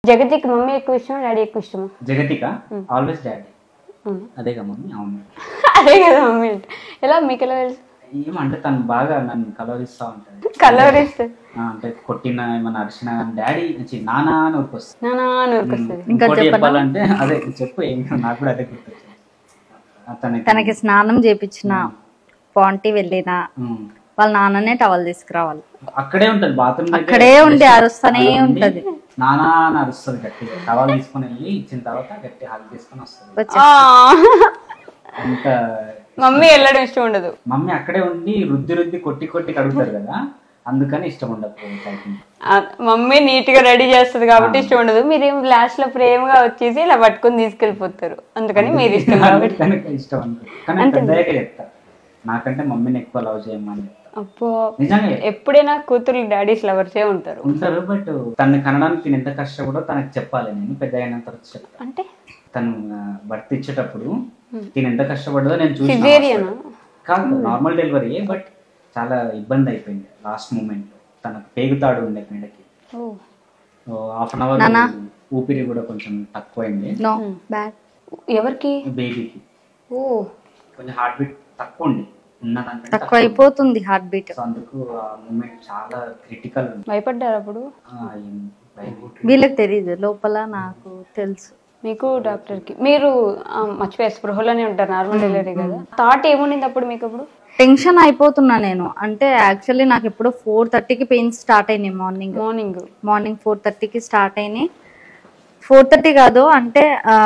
జగతికి మమ్మీ ఎక్కువ ఇష్టమా డాడీ ఎక్కువ ఇష్టమా జగతిక ఆల్వేస్ డాడీ అవును. అదేగా మమ్మీ అవును అదే కదా మమ్మీ అంటే ఎలా మీకు ఎలా తెలుసు ఏమంటే తను బాగా నన్ను కలవరిస్తా ఉంటుంది కలవరిస్తే ఆ, అంటే కొట్టిన ఏమన్నా అరిచిన డాడీ చి నానా అని ఊరికొస్తుంది నానా అని ఊరికొస్తుంది ఇంకోటి చెప్పాలంటే అదే చెప్పు ఏం కాదు, నాకు కూడా అదే గుర్తొచ్చింది అతనికి తనకి స్నానం చేపించిన పాంటీ వెళ్ళిన ఉమ్. వాళ్ళ నాన్ననే టవల్ తీసుకురావాలి అక్కడే ఉంటది బాత్రూమ్ అక్కడే ఉండి అరుస్తూనే ఉంటది నానా అని అరుస్తుంది గట్టిగా టవల్ తీసుకొని వెళ్ళి ఇచ్చిన తర్వాత గట్టి హగ్ తీసుకొని వస్తుంది వచ్చి ఆ, అంత మమ్మీ వెళ్ళడం ఇష్టం ఉండదు మమ్మీ అక్కడే ఉండి రుద్ది రుద్ది కొట్టి కొట్టి కడుగుతారు కదా అందుకని ఇష్టం ఉండదు typing. ఆ, మమ్మీ నీట్ గా రెడీ చేస్తుంది కాబట్టి ఇష్టం ఉండదు మీరేం లాస్ట్ లో ప్రేమగా వచ్చేసి ఇలా పట్టుకొని తీసుకెళ్ళిపోతారు అందుకని మీరు ఇష్టం కాబట్టి కనుక ఇష్టం అనుకో కానీ పెద్దయ్యాక చెప్తా నాకంటే మమ్మీని ఎక్కువ లవ్ చేయమని చెప్తా అప్పో నిజంగా ఎప్పుడైనా కూతురు డాడీస్ లవర్సే ఉంటారు ఉంటారు బట్ తను కనడానికి నేను ఎంత కష్టపడో తనకు చెప్పాలి నేను పెద్ద అయిన తర్వాత చెప్తా అంటే తను బర్త్ ఇచ్చేటప్పుడు నేను ఎంత కష్టపడ్డదో నేను చూసి Cesarean ఆ? కాదు నార్మల్ డెలివరీ బట్ చాలా ఇబ్బంది అయిపోయింది లాస్ట్ మూమెంట్ లో తనకు పేగుతాడు ఉండే మెడకి ఓ హాఫ్ అన్ అవర్ ఊపిరి కూడా కొంచెం తక్కువైంది నో బ్యాడ్ ఎవరికి బేబీకి ఓ కొంచెం హార్ట్ బీట్ తక్కువ ఉండి ఉన్నదానికంటే తక్కువ అయిపోతుంది హార్ట్ బీట్ సో అందుకు ఆ మూమెంట్ చాలా క్రిటికల్ ఉంది భయపడ్డారు అప్పుడు ఆ, ఏం భయం. వీళ్ళకి తెలియదు లోపల నాకు తెలుసు మీకు డాక్టర్ కి మీరు ఆ, మర్చిపోయే స్పృహలోనే ఉంటారు నార్మల్ డెలివరీ కదా థాట్ ఏముండింది అప్పుడు మీకు అప్పుడు టెన్షన్ అయిపోతున్నా నేను అంటే యాక్చువల్లీ నాకు ఎప్పుడో ఫోర్ థర్టీకి పెయిన్స్ స్టార్ట్ అయినాయి మార్నింగ్ మార్నింగ్ మార్నింగ్ ఫోర్ థర్టీకి స్టార్ట్ అయినాయి ఫోర్ థర్టీ కాదు అంటే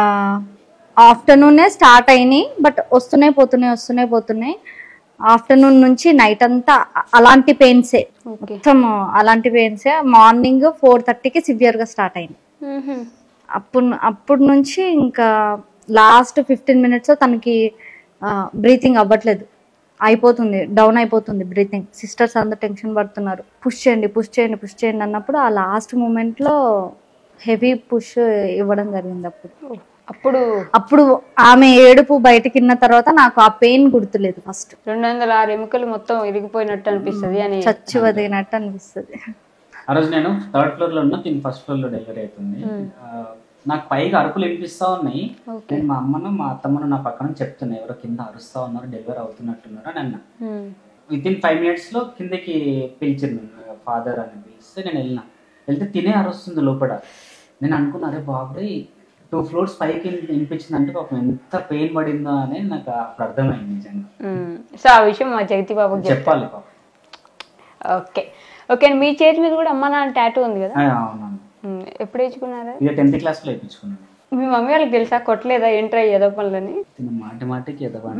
ఆఫ్టర్నూనే స్టార్ట్ అయినాయి బట్ వస్తున్నాయి పోతున్నాయి వస్తున్నాయి పోతున్నాయి ఆఫ్టర్నూన్ నుంచి నైట్ అంతా అ- అలాంటి పెయిన్సే ఓకే మొత్తం అలాంటి పెయిన్సే మార్నింగ్ ఫోర్ థర్టీకి సివియర్గా స్టార్ట్ అయింది అప్పుడు అప్పటి నుంచి ఇంకా లాస్ట్ ఫిఫ్టీన్ మినిట్స్ తనకి బ్రీతింగ్ అవ్వట్లేదు అయిపోతుంది డౌన్ అయిపోతుంది బ్రీతింగ్ సిస్టర్స్ అందరు టెన్షన్ పడుతున్నారు పుష్ చేయండి పుష్ చేయండి పుష్ చేయండి అన్నప్పుడు ఆ లాస్ట్ మూమెంట్లో హెవీ పుష్ ఇవ్వడం జరిగింది అప్పుడు అప్పుడు అప్పుడు ఆమె ఏడుపు బయటకి విన్న తర్వాత నాకు ఆ పెయిన్ గుర్తులేదు ఫస్ట్ రెండు వందల ఆరు ఎముకలు మొత్తం ఇరిగిపోయినట్టు అనిపిస్తుంది అని చచ్చి వదిలినట్టు అనిపిస్తుంది ఆ రోజు నేను థర్డ్ ఫ్లోర్ లో ఉన్నా తిని ఫస్ట్ ఫ్లోర్ లో డెలివరీ అవుతుంది ఆ, నాకు పైగా అరుపులు వినిపిస్తా ఉన్నాయి నేను మా అమ్మను మా అత్తమ్మను నా పక్కన చెప్తున్నా ఎవరో కింద అరుస్తా ఉన్నారు డెలివరీ అవుతున్నట్టున్నారు అని అన్నా Hmm. Within five minutes లో కిందకి పిలిచింది ఫాదర్ అని పిలిస్తే నేను వెళ్ళినా వెళ్తే తినే అరుస్తుంది లోపల నేను అనుకున్నా అరే బాబు టూ ఫ్లోర్స్ పైకి వినిపించింది అంటే పాపం ఎంత పెయిన్ పడిందో అని నాకు అప్పుడు అర్థమైంది నిజంగా Hmm. సో ఆ విషయం మా జగతి బాబుకి చెప్పాలి పాపం ఓకే ఓకే మీ చేతి మీద కూడా అమ్మ నాన్న టాటూ ఉంది కదా ఆ, అవునవును Hmm. ఎప్పుడు వేయించుకున్నారా ఇక టెన్త్ క్లాస్ లో వేయించుకున్నాను మీ మమ్మీ వాళ్ళకి తెలుసా కొట్టలేదా ఎంటర్ ఏదో పనులని తిన్న మాట మాటకి ఎదగ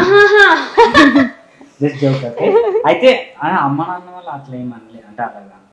జస్ట్ జోక్ అయితే అయితే ఆ అమ్మ నాన్న వాళ్ళు అట్లా ఏం అనలే అంటే అలాగా